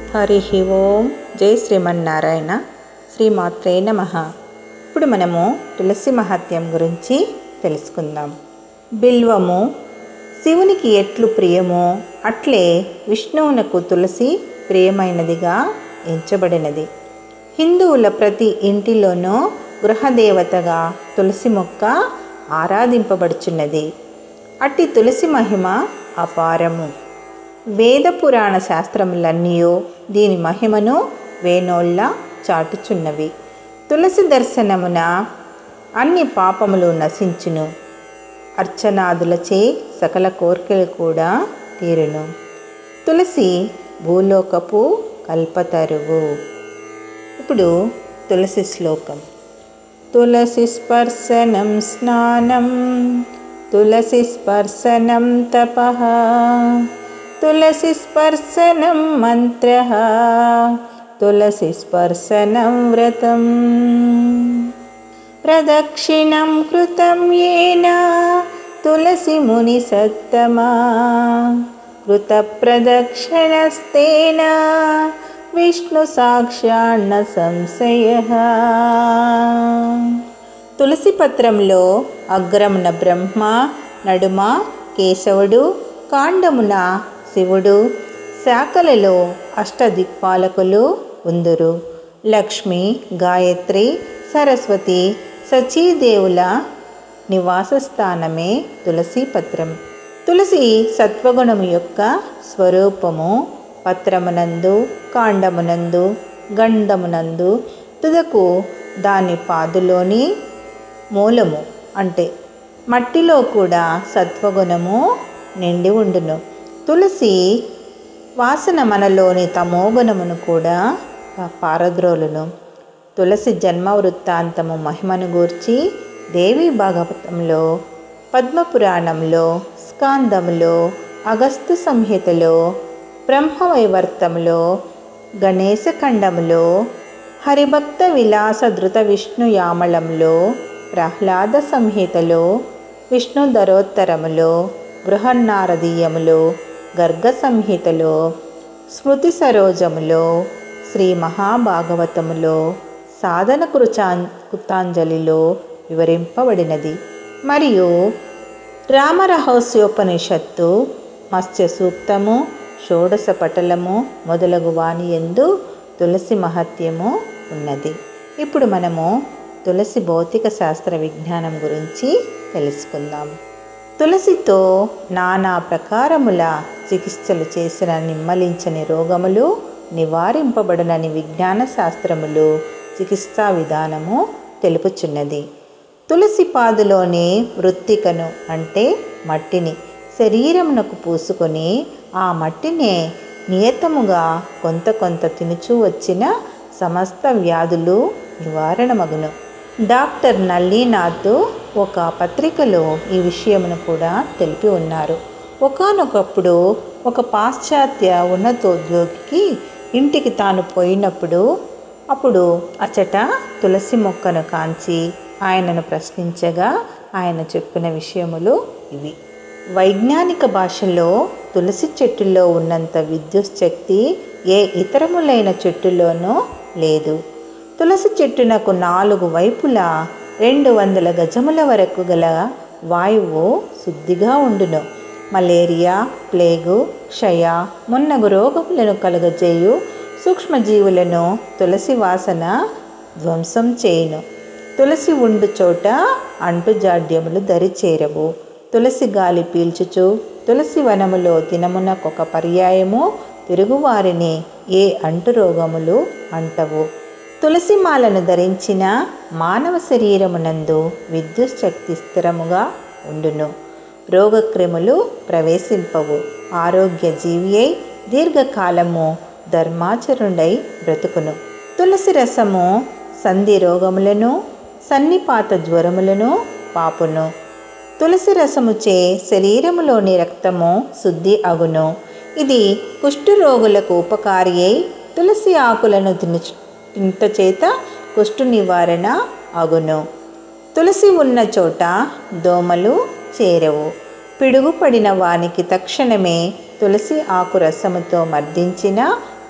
హరి ఓం జై శ్రీమన్నారాయణ శ్రీమాత్రే నమ ఇప్పుడు మనము తులసి మహత్యం గురించి తెలుసుకుందాం బిల్వము శివునికి ఎట్లు ప్రియమో అట్లే విష్ణువునకు తులసి ప్రియమైనదిగా ఎంచబడినది హిందువుల ప్రతి ఇంటిలోనూ గృహదేవతగా తులసి మొక్క ఆరాధింపబడుచున్నది అట్టి తులసి మహిమ అపారము వేద పురాణ శాస్త్రములన్నీ దీని మహిమను వేణోళ్ళ చాటుచున్నవి తులసి దర్శనమున అన్ని పాపములు నశించును అర్చనాదులచే సకల కోరికలు కూడా తీరును తులసి భూలోకపు కల్పతరువు ఇప్పుడు తులసి శ్లోకం తులసి స్పర్శనం స్నానం తులసి స్పర్శనం తపః తులసి స్పర్శనం మంత్ర తులసి స్పర్శనం వ్రతం ప్రదక్షిణం కృతం ఏన తులసి ముని సత్తమా కృత ప్రదక్షిణస్తేన విష్ణు సాక్షాన్న సంశయ తులసి పత్రంలో అగ్రమున బ్రహ్మ నడుమ కేశవుడు కాండమున శివుడు శాఖలలో అష్టదిక్పాలకులు ఉందురు లక్ష్మి గాయత్రి సరస్వతి సచీదేవుల నివాస స్థానమే తులసి పత్రం తులసి సత్వగుణము యొక్క స్వరూపము పత్రమునందు కాండమునందు గంధమునందు తుదకు దాని పాదులోని మూలము అంటే మట్టిలో కూడా సత్వగుణము నిండి ఉండును తులసి వాసన మనలోని తమోగుణమును కూడా పారద్రోలును తులసి జన్మ వృత్తాంతము మహిమను గూర్చి దేవి భాగవతంలో పద్మపురాణంలో స్కాందములో అగస్త్య సంహితలో బ్రహ్మవైవర్తంలో గణేశఖండములో హరిభక్త విలాస ధృత విష్ణు యామళంలో ప్రహ్లాద సంహితలో విష్ణు ధరోత్తరములో బృహన్నారదీయములో గర్గ సంహితలో స్మృతి సరోజములో శ్రీ మహాభాగవతములో సాధన కృచా కృతాంజలిలో వివరింపబడినది మరియు రామరహస్యోపనిషత్తు మత్స్య సూక్తము షోడశ పటలము మొదలగు వాణి ఎందు తులసి మహత్యము ఉన్నది ఇప్పుడు మనము తులసి భౌతిక శాస్త్ర విజ్ఞానం గురించి తెలుసుకుందాం తులసితో నానా ప్రకారముల చికిత్సలు చేసిన నిమ్మలించని రోగములు నివారింపబడనని విజ్ఞాన శాస్త్రములు చికిత్సా విధానము తెలుపుచున్నది తులసి పాదులోని వృత్తికను అంటే మట్టిని శరీరమునకు పూసుకొని ఆ మట్టినే నియతముగా కొంత కొంత తినుచూ వచ్చిన సమస్త వ్యాధులు నివారణమగును డాక్టర్ నల్లీనాథ్ ఒక పత్రికలో ఈ విషయమును కూడా తెలిపి ఉన్నారు ఒకనొకప్పుడు ఒక పాశ్చాత్య ఉన్నతోద్యోగికి ఇంటికి తాను పోయినప్పుడు అప్పుడు అచట తులసి మొక్కను కాంచి ఆయనను ప్రశ్నించగా ఆయన చెప్పిన విషయములు ఇవి వైజ్ఞానిక భాషలో తులసి చెట్టులో ఉన్నంత విద్యుత్ శక్తి ఏ ఇతరములైన చెట్టులోనూ లేదు తులసి చెట్టునకు నాలుగు వైపులా రెండు వందల గజముల వరకు గల వాయువు శుద్ధిగా ఉండును మలేరియా ప్లేగు క్షయ మున్నగు రోగములను కలుగజేయు సూక్ష్మజీవులను తులసి వాసన ధ్వంసం చేయును తులసి ఉండు చోట అంటుజాడ్యములు దరిచేరవు తులసి గాలి పీల్చుచు తులసి వనములో దినమునకొక పర్యాయము తిరుగువారిని ఏ అంటు రోగములు అంటవు తులసి మాలను ధరించిన మానవ శరీరమునందు విద్యుత్ శక్తి స్థిరముగా ఉండును రోగక్రిములు ప్రవేశింపవు ఆరోగ్య జీవి అయి దీర్ఘకాలము ధర్మాచరుడై బ్రతుకును తులసి రసము సంధి రోగములను సన్నిపాత జ్వరములను పాపును తులసి రసముచే శరీరములోని రక్తము శుద్ధి అగును ఇది కుష్ఠరోగులకు ఉపకారి అయి తులసి ఆకులను తిను తింట చేత కుష్టు నివారణ అగును తులసి ఉన్న చోట దోమలు చేరవు పిడుగుపడిన వానికి తక్షణమే తులసి ఆకు రసముతో మర్దించిన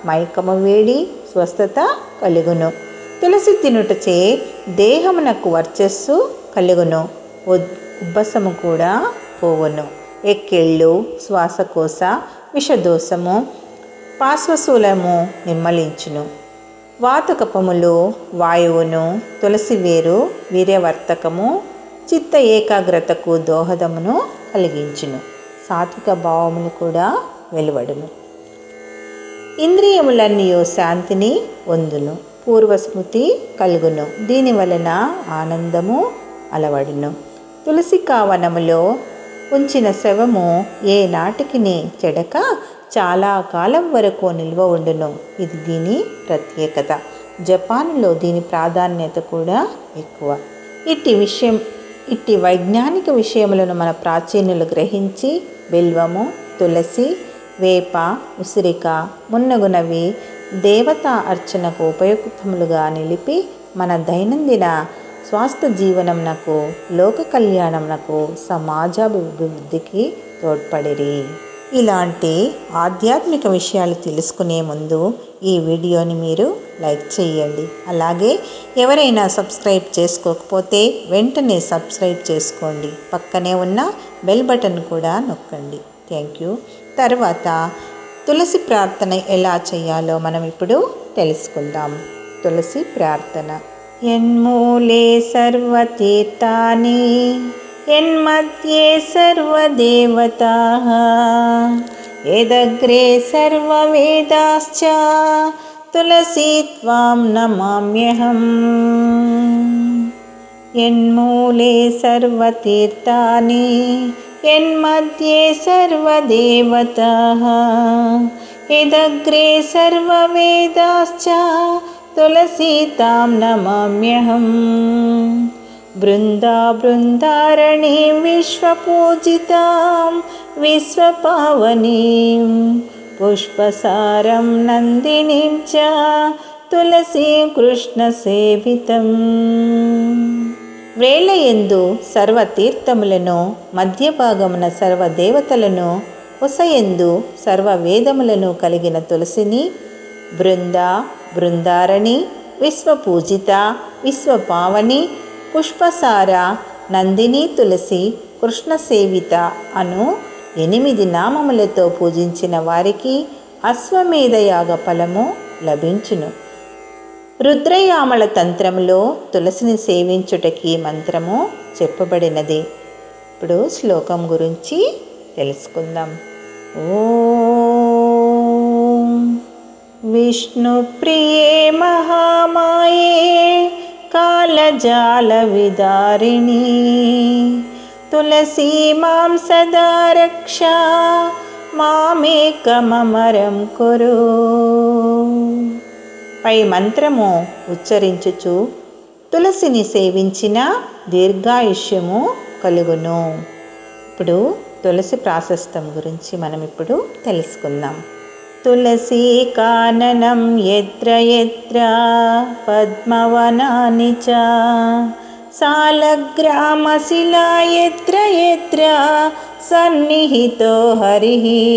మైకము వేడి స్వస్థత కలుగును తులసి తినుటచే దేహమునకు వర్చస్సు కలుగును ఉద్- ఉబ్బసము కూడా పోవును ఎక్కిళ్ళు శ్వాసకోశ విషదోషము పార్శ్వశూలము నిమ్మలించును వాతకపములు వాయువును తులసి వేరు వీర్యవర్తకము చిత్త ఏకాగ్రతకు దోహదమును కలిగించును సాత్విక భావములు కూడా వెలువడును ఇంద్రియములన్నీ శాంతిని పొందును పూర్వస్మృతి కలుగును దీని వలన ఆనందము అలవడును తులసి కావనములో ఉంచిన శవము ఏ నాటికిని చెడక చాలా కాలం వరకు నిల్వ ఉండును ఇది దీని ప్రత్యేకత జపాన్లో దీని ప్రాధాన్యత కూడా ఎక్కువ ఇట్టి విషయం ఇట్టి వైజ్ఞానిక విషయములను మన ప్రాచీనులు గ్రహించి బిల్వము తులసి వేప ఉసిరిక మున్నగునవి దేవతా అర్చనకు ఉపయుక్తములుగా నిలిపి మన దైనందిన స్వాస్థ్య జీవనంనకు లోక కళ్యాణంనకు సమాజాభివృద్ధికి తోడ్పడిరి ఇలాంటి ఆధ్యాత్మిక విషయాలు తెలుసుకునే ముందు ఈ వీడియోని మీరు లైక్ చేయండి అలాగే ఎవరైనా సబ్స్క్రైబ్ చేసుకోకపోతే వెంటనే సబ్స్క్రైబ్ చేసుకోండి పక్కనే ఉన్న బెల్ బటన్ కూడా నొక్కండి థ్యాంక్ యూ తర్వాత తులసి ప్రార్థన ఎలా చేయాలో మనం ఇప్పుడు తెలుసుకుందాం తులసి ప్రార్థన యన్మూలే సర్వతీర్థాని యన్మధ్యే సర్వదేవతా యదగ్రే సర్వవేదాశ్చ తులసీ త్వాం నమామ్యహం యన్మూలే సర్వతీర్థాని యన్మధ్యే సర్వదేవతాः యదగ్రే సర్వవేదాశ్చ తులసీతాం నమామ్యహం బృందా బృందారణీం విశ్వపూజితాం విశ్వపావనీం పుష్పసారం నందినీం చ తులసీం కృష్ణసేవితం వేళయందు సర్వతీర్థములను మధ్య భాగమున సర్వదేవతలను ఉసయందు సర్వవేదములను కలిగిన తులసిని బృంద బృందారణి విశ్వపూజిత విశ్వపావని పుష్పసార నందిని తులసి కృష్ణ సేవిత అను ఎనిమిది నామములతో పూజించిన వారికి అశ్వమేధ యాగ ఫలము లభించును రుద్రయామల తంత్రములో తులసిని సేవించుటకి మంత్రము చెప్పబడినది ఇప్పుడు శ్లోకం గురించి తెలుసుకుందాం ఓం విష్ణుప్రియే మహామాయే కాలజాల విదారిణి తులసీ మాం సదా రక్ష మామేకమరం కురు పై మంత్రము ఉచ్చరించుచు తులసిని సేవించిన దీర్ఘాయుష్యము కలుగును ఇప్పుడు తులసి ప్రాశస్తం గురించి మనం ఇప్పుడు తెలుసుకుందాం తులసీ కాననం ఎత్ర ఎత్ర పద్మవనాని చ సాలగ్రామశిలా ఎత్ర ఎత్ర సన్నిహితో హరి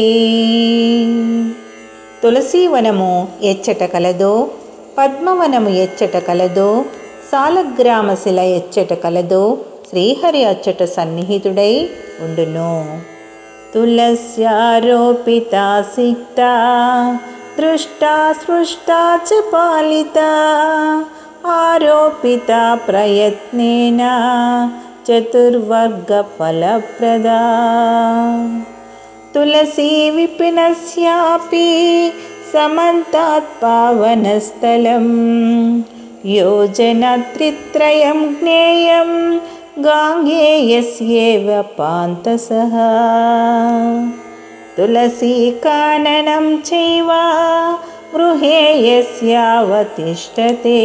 తులసీవనము ఎచ్చట కలదో పద్మవనము ఎచ్చట కలదో సాలగ్రామశిల ఎచ్చట కలదో శ్రీహరి అచ్చట సన్నిహితుడై ఉండును తులస్యారోపితా సిక్తా దృష్టా సృష్టా చ పాలిత ఆరోపిత ప్రయత్నేన చతుర్వర్గ ఫలప్రదా తులసీ విపినస్యాపి సమంతాత్ పావనస్థలం యోజనత్రిత్రయం జ్ఞేయం గాంగేయస్యేవ పాంతసః తులసీకాననం చైవ గృహే యస్యావతిష్టతే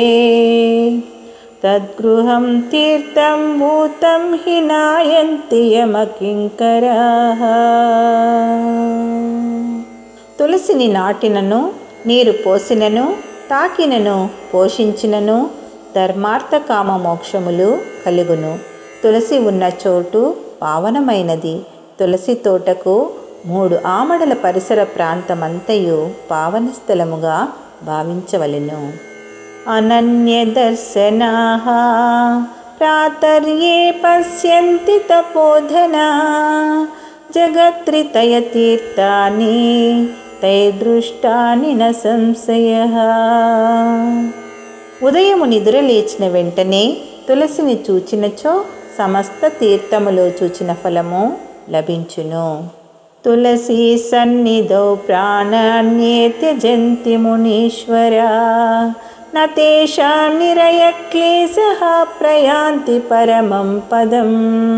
తద్గృహం తీర్థం భూతం హి నాయంతి యమకింకరాः తులసిని నాటినను నీరు పోసినను తాకినను పోషించినను ధర్మార్థ కామ మోక్షములు కలుగును తులసి ఉన్న చోటు పావనమైనది తులసి తోటకు మూడు ఆమడల పరిసర ప్రాంతమంతయు పావన స్థలముగా భావించవలెను అనన్యదర్శనా ప్రాతర్యే పశ్యంతి తపోధనా జగత్రితయతీర్థాని తై దృష్టాని న సంశయ ఉదయము నిద్ర లేచిన వెంటనే తులసిని చూచినచో సమస్త తీర్థములో చూచిన ఫలము లభించును తులసి సన్నిధౌ ప్రాణాన్యేత్యజంతి మునీశ్వరా నతేషాం నిరయక్లేశ ప్రయాంతి పరమం పదం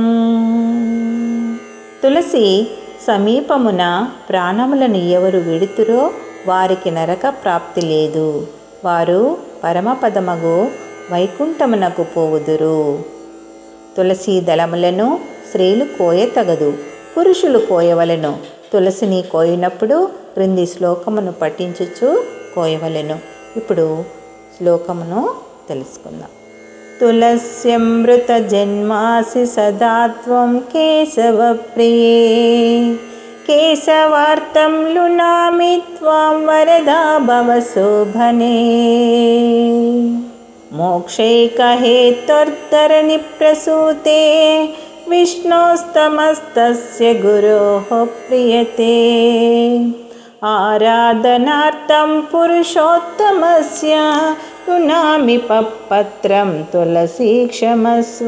తులసి సమీపమున ప్రాణములను ఎవరు విడుతురో వారికి నరక ప్రాప్తి లేదు వారు పరమపదమగు వైకుంఠమునకు పోవుదురు తులసి దళములను స్త్రీలు కోయతగదు పురుషులు కోయవలెను తులసిని కోయినప్పుడు క్రింది శ్లోకమును పఠించుచు కోయవలెను ఇప్పుడు శ్లోకమును తెలుసుకుందాం తులస్యమృత జన్మాసి సదా త్వం కేశవ ప్రియే కేశవార్తం లునామి త్వాం వరదా భవ శోభనే मोक्षैकहेत्वर्तरणि प्रसूते विष्णोस्तमस्तस्य गुरोः प्रियते आराधनार्थं पुरुषोत्तमस्य पुनामि पत्रं तुलसीक्षमस्व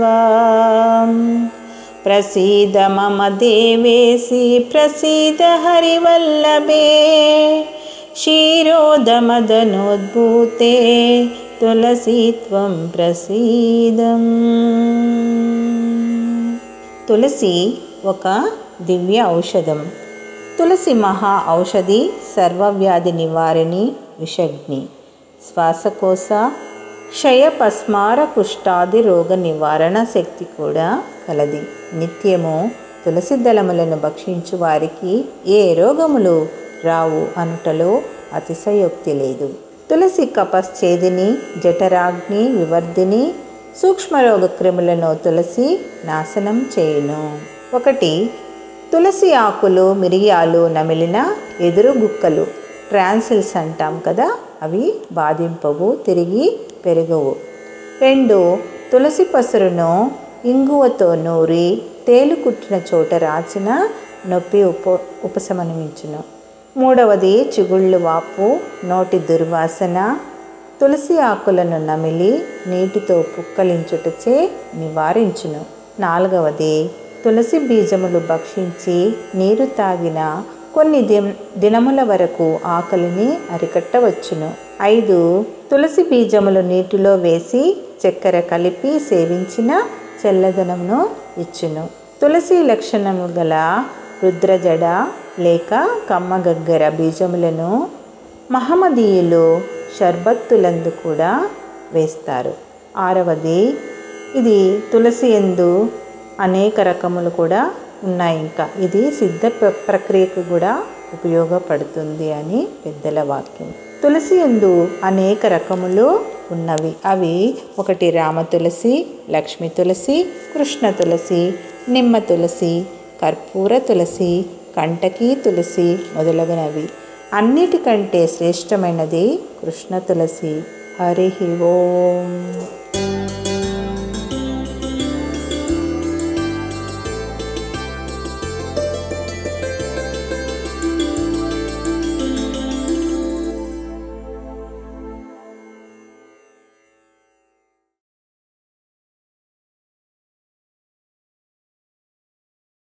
प्रसीद मम देवेसि प्रसीद हरिवल्लभे क्षीरोदमदनोद्भूते తులసీత్వం ప్రసీదం తులసి ఒక దివ్య ఔషధం తులసి మహా ఔషధి సర్వవ్యాధి నివారిణి విషగ్ని శ్వాసకోశ క్షయ పస్మార కుష్టాది రోగ నివారణ శక్తి కూడా కలది నిత్యము తులసి దళములను భక్షించు వారికి ఏ రోగములు రావు అనుటలో అతిశయోక్తి లేదు తులసి కపశ్చేదిని జఠరాగ్ని వివర్ధిని సూక్ష్మరోగ క్రిములను తులసి నాశనం చేయును ఒకటి తులసి ఆకులు మిరియాలు నమిలిన ఎదురు గుక్కలు ట్రాన్సిల్స్ అంటాం కదా అవి బాధింపవు తిరిగి పెరగవు రెండు తులసి పసురును ఇంగువతో నూరి తేలు కుట్టిన చోట రాచిన నొప్పి ఉప ఉపశమనమించును మూడవది చిగుళ్ళు వాపు నోటి దుర్వాసన తులసి ఆకులను నమిలి నీటితో పుక్కలించుటచే నివారించును నాలుగవది తులసి బీజములు భక్షించి నీరు తాగిన కొన్ని దిన దినముల వరకు ఆకలిని అరికట్టవచ్చును ఐదు తులసి బీజములు నీటిలో వేసి చక్కెర కలిపి సేవించిన చల్లదనమును ఇచ్చును తులసి లక్షణము గల రుద్రజడ లేక కమ్మగగ్గర బీజములను మహమ్మదీయులు షర్బత్తులందు కూడా వేస్తారు ఆరవది ఇది తులసి ఎందు అనేక రకములు కూడా ఉన్నాయి ఇంకా ఇది సిద్ధ ప్ర- ప్రక్రియకు కూడా ఉపయోగపడుతుంది అని పెద్దల వాక్యం తులసి ఎందు అనేక రకములు ఉన్నవి అవి ఒకటి రామ తులసి లక్ష్మి తులసి కృష్ణ తులసి నిమ్మ తులసి కర్పూర తులసి కంటకీ తులసి మొదలగునవి అన్నిటికంటే శ్రేష్టమైనది కృష్ణ తులసి హరి ఓం